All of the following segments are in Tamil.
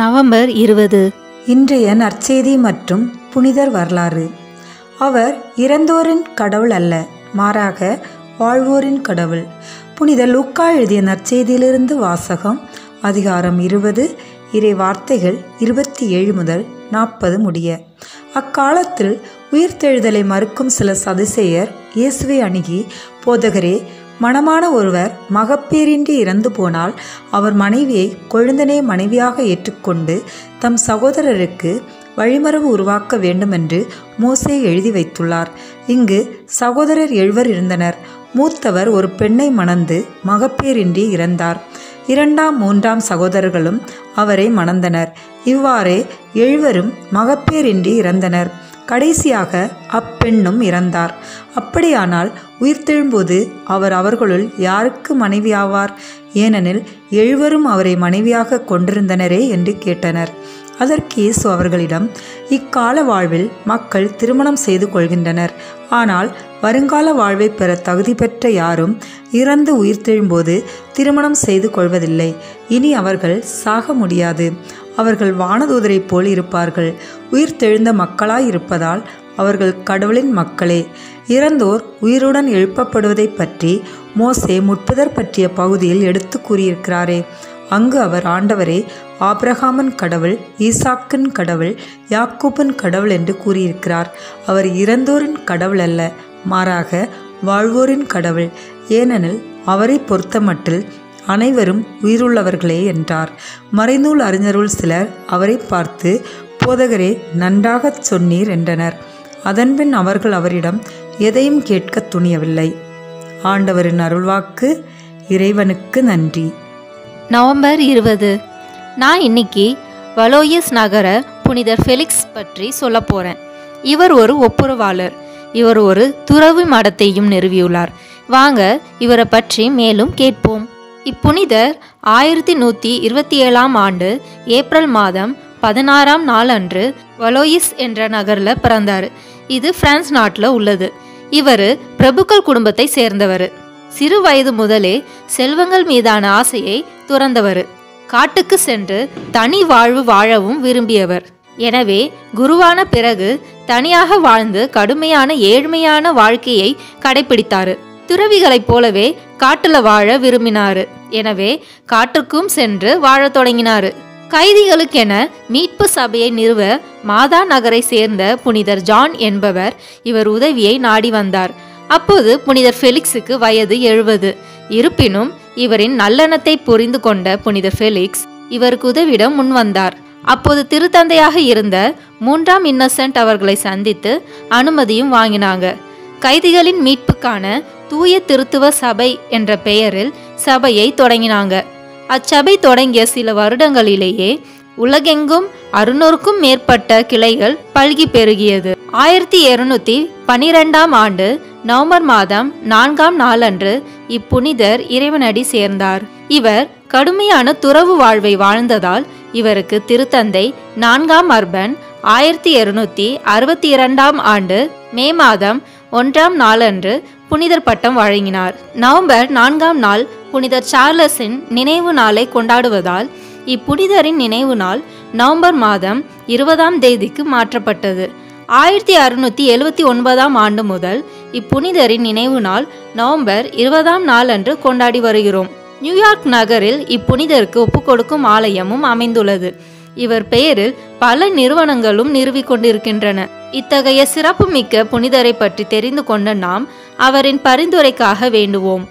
நவம்பர் இருபது இன்றைய நற்செய்தி மற்றும் புனிதர் வரலாறு அவர் இறந்தோரின் கடவுள் அல்ல மாறாக வாழ்வோரின் கடவுள் புனித லூக்கா எழுதிய நற்செய்தியிலிருந்து வாசகம் அதிகாரம் இருபது இறை வார்த்தைகள் இருபத்தி ஏழு முதல் நாற்பது முடிய அக்காலத்தில் உயிர்த்தெழுதலை மறுக்கும் சில சதுசேயர் இயேசுவை அணுகி போதகரே மணமான ஒருவர் மகப்பேரின்றி இறந்து போனால் அவர் மனைவியை கொழுந்தனே மனைவியாக ஏற்றுக்கொண்டு தம் சகோதரருக்கு வழிமரபு உருவாக்க வேண்டுமென்று மோசே எழுதி வைத்துள்ளார் இங்கு சகோதரர் எழுவர் இருந்தனர் மூத்தவர் ஒரு பெண்ணை மணந்து மகப்பேரின்றி இறந்தார் இரண்டாம் மூன்றாம் சகோதரர்களும் அவரை மணந்தனர் இவ்வாறே எழுவரும் மகப்பேரின்றி இறந்தனர் கடைசியாக அப்பெண்ணும் இறந்தார் அப்படியானால் உயிர்த்தெழும்போது அவர் அவர்களுள் யாருக்கு மனைவியாவார் ஏனெனில் எழுவரும் அவரை மனைவியாக கொண்டிருந்தனரே என்று கேட்டனர் அதற்கு இயேசு அவர்களிடம் இக்கால வாழ்வில் மக்கள் திருமணம் செய்து கொள்கின்றனர் ஆனால் வருங்கால வாழ்வை பெற தகுதி பெற்ற யாரும் இறந்து உயிர்த்தெழும்போது திருமணம் செய்து கொள்வதில்லை இனி அவர்கள் சாக முடியாது அவர்கள் வானதூதரைப் போல் இருப்பார்கள் உயிர்த்தெழுந்த மக்களாய் இருப்பதால் அவர்கள் கடவுளின் மக்களே இறந்தோர் உயிருடன் எழுப்பப்படுவதைப் பற்றி மோசே முட்புதர் பற்றிய பகுதியில் எடுத்து கூறியிருக்கிறாரே அங்கு அவர் ஆண்டவரே ஆபிரகாமன் கடவுள் ஈசாக்கின் கடவுள் யாக்கூப்பின் கடவுள் என்று கூறியிருக்கிறார் அவர் இறந்தோரின் கடவுள் அல்ல மாறாக வாழ்வோரின் கடவுள் ஏனெனில் அவரை பொறுத்தமட்டில் அனைவரும் உயிருள்ளவர்களே என்றார் மறைநூல் அறிஞருள் சிலர் அவரை பார்த்து போதகரே நன்றாகச் சொன்னீர் என்றனர் அதன்பின் அவர்கள் அவரிடம் எதையும் கேட்க துணியவில்லை ஆண்டவரின் அருள்வாக்கு இறைவனுக்கு நன்றி நவம்பர் இருபது நான் இன்னைக்கு வலோயஸ் நகர புனிதர் ஃபெலிக்ஸ் பற்றி சொல்ல போகிறேன் இவர் ஒரு ஒப்புரவாளர் இவர் ஒரு துறவு மடத்தையும் நிறுவியுள்ளார் வாங்க இவரை பற்றி மேலும் கேட்போம் இப்புனிதர் ஆயிரத்தி நூற்றி இருபத்தி ஏழாம் ஆண்டு ஏப்ரல் மாதம் பதினாறாம் நாள் அன்று வலோயிஸ் என்ற நகரில் பிறந்தார் இது பிரான்ஸ் நாட்டில் உள்ளது இவர் பிரபுக்கள் குடும்பத்தை சேர்ந்தவர் சிறு வயது முதலே செல்வங்கள் மீதான ஆசையை துறந்தவர் காட்டுக்கு சென்று தனி வாழ்வு வாழவும் விரும்பியவர் எனவே குருவான பிறகு தனியாக வாழ்ந்து கடுமையான ஏழ்மையான வாழ்க்கையை கடைபிடித்தாரு துறவிகளைப் போலவே காட்டுல வாழ விரும்பினாரு எனவே காட்டுக்கும் சென்று வாழத் தொடங்கினாரு கைதிகளுக்கென மீட்பு சபையை நிறுவ மாதா நகரை சேர்ந்த புனிதர் ஜான் என்பவர் இவர் உதவியை நாடி வந்தார் அப்போது புனிதர் ஃபெலிக்ஸுக்கு வயது எழுபது இருப்பினும் இவரின் நல்லெண்ணத்தை புரிந்து கொண்ட புனிதர் ஃபெலிக்ஸ் இவருக்கு உதவிட முன்வந்தார் அப்போது திருத்தந்தையாக இருந்த மூன்றாம் இன்னசென்ட் அவர்களை சந்தித்து அனுமதியும் வாங்கினாங்க கைதிகளின் மீட்புக்கான தூய திருத்துவ சபை என்ற பெயரில் சபையை தொடங்கினாங்க அச்சபை தொடங்கிய சில வருடங்களிலேயே உலகெங்கும் அறுநூறுக்கும் மேற்பட்ட கிளைகள் பல்கி பெருகியது ஆயிரத்தி இருநூத்தி பனிரெண்டாம் ஆண்டு நவம்பர் மாதம் நான்காம் நாளன்று இப்புனிதர் இறைவனடி சேர்ந்தார் இவர் கடுமையான துறவு வாழ்வை வாழ்ந்ததால் இவருக்கு திருத்தந்தை நான்காம் அர்பன் ஆயிரத்தி இருநூத்தி அறுபத்தி இரண்டாம் ஆண்டு மே மாதம் ஒன்றாம் நாளன்று புனிதர் பட்டம் வழங்கினார் நவம்பர் நான்காம் நாள் புனிதர் சார்லஸின் நினைவு நாளை கொண்டாடுவதால் இப்புனிதரின் நினைவு நாள் நவம்பர் மாதம் இருபதாம் தேதிக்கு மாற்றப்பட்டது ஆயிரத்தி அறுநூத்தி எழுவத்தி ஒன்பதாம் ஆண்டு முதல் இப்புனிதரின் நினைவு நாள் நவம்பர் இருபதாம் நாள் அன்று கொண்டாடி வருகிறோம் நியூயார்க் நகரில் இப்புனிதருக்கு ஒப்புக்கொடுக்கும் ஆலயமும் அமைந்துள்ளது இவர் பெயரில் பல நிறுவனங்களும் நிறுவிக் கொண்டிருக்கின்றன இத்தகைய சிறப்புமிக்க புனிதரை பற்றி தெரிந்து கொண்ட நாம் அவரின் பரிந்துரைக்காக வேண்டுவோம்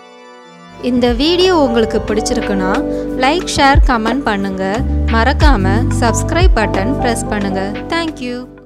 இந்த வீடியோ உங்களுக்கு பிடிச்சிருக்குன்னா லைக் ஷேர் கமெண்ட் பண்ணுங்க மறக்காம சப்ஸ்கிரைப் பட்டன் ப்ரெஸ் பண்ணுங்க தேங்க்யூ